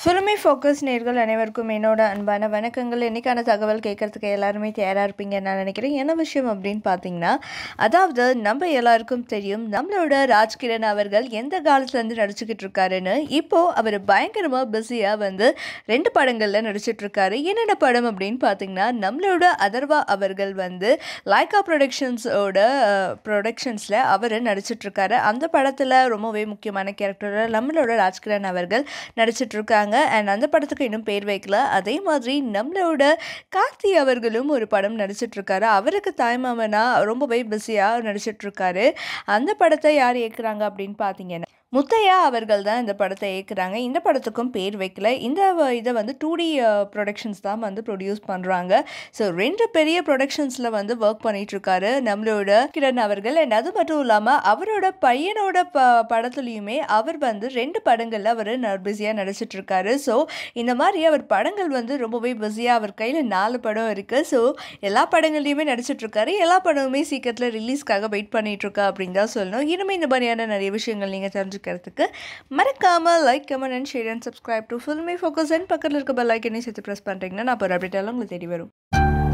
filmy focus நேர்கள் அனைவருக்கும் என்னோட அன்பான வணக்கங்கள் இன்றைக்கான தகவல் கேட்கறதுக்கு எல்லாருமே தயாராக இருப்பீங்கன்னு நான் நினைக்கிறேன் என்ன விஷயம் அப்படின்னு பார்த்தீங்கன்னா அதாவது நம்ம எல்லாருக்கும் தெரியும் நம்மளோட ராஜ்கிரண் அவர்கள் எந்த காலத்துலேருந்து நடிச்சுக்கிட்டு இருக்காருன்னு இப்போது அவர் பயங்கரமாக பிஸியாக வந்து ரெண்டு படங்களில் நடிச்சிட்டு இருக்காரு என்னென்ன படம் அப்படின்னு பார்த்தீங்கன்னா நம்மளோட அதர்வா அவர்கள் வந்து லைக்கா ப்ரொடக்ஷன்ஸோட ப்ரொடக்ஷன்ஸில் அவர் நடிச்சிட்ருக்காரு அந்த படத்தில் ரொம்பவே முக்கியமான கேரக்டரில் நம்மளோட ராஜ்கிரண் அவர்கள் நடிச்சிட்டு இருக்காங்க அண்ட் அந்த படத்துக்கு இன்னும் பேர் வைக்கல அதே மாதிரி நம்மளோட கார்த்தி அவர்களும் ஒரு படம் நடிச்சிட்டு இருக்காரு அவருக்கு தாய்மாமனா ரொம்பவே பிஸியாக நடிச்சிட்டு இருக்காரு அந்த படத்தை யார் இயக்குறாங்க அப்படின்னு பார்த்தீங்கன்னா முத்தையா அவர்கள் தான் இந்த படத்தை இயக்குறாங்க இந்த படத்துக்கும் பேர் வைக்கல இந்த வ- இதை வந்து டூ டி ப்ரொடக்ஷன்ஸ் தான் வந்து ப்ரொடியூஸ் பண்ணுறாங்க ஸோ ரெண்டு பெரிய ப்ரொடக்ஷன்ஸில் வந்து ஒர்க் பண்ணிட்டு இருக்காரு நம்மளோட கிரண் அவர்கள் அண்ட் அது மட்டும் இல்லாமல் அவரோட பையனோட ப படத்துலையுமே அவர் வந்து ரெண்டு படங்களில் அவர் பிஸியாக நடிச்சிட்டு இருக்காரு ஸோ இந்த மாதிரி அவர் படங்கள் வந்து ரொம்பவே பிஸியாக அவர் கையில் நாலு படம் இருக்குது ஸோ எல்லா படங்கள்லையுமே நடிச்சிட்டு இருக்காரு எல்லா படமுமே சீக்கிரத்தில் ரிலீஸ்க்காக வெயிட் பண்ணிட்டு இருக்கா அப்படின்னு தான் சொல்லணும் இனிமேல் இந்த மாதிரியான நிறைய விஷயங்கள் நீங்கள் தெரிஞ்சுக்கிறதுக்கு மறக்காமல் like comment and share and subscribe to Filmi focus and பக்கத்தில் இருக்க பெல் ஐக்கனையும் சேர்த்து ப்ரெஸ் பண்ணுறீங்கன்னா நான் இப்போ அப்டேட்டாலும் உங்களுக்கு தேடி வரும்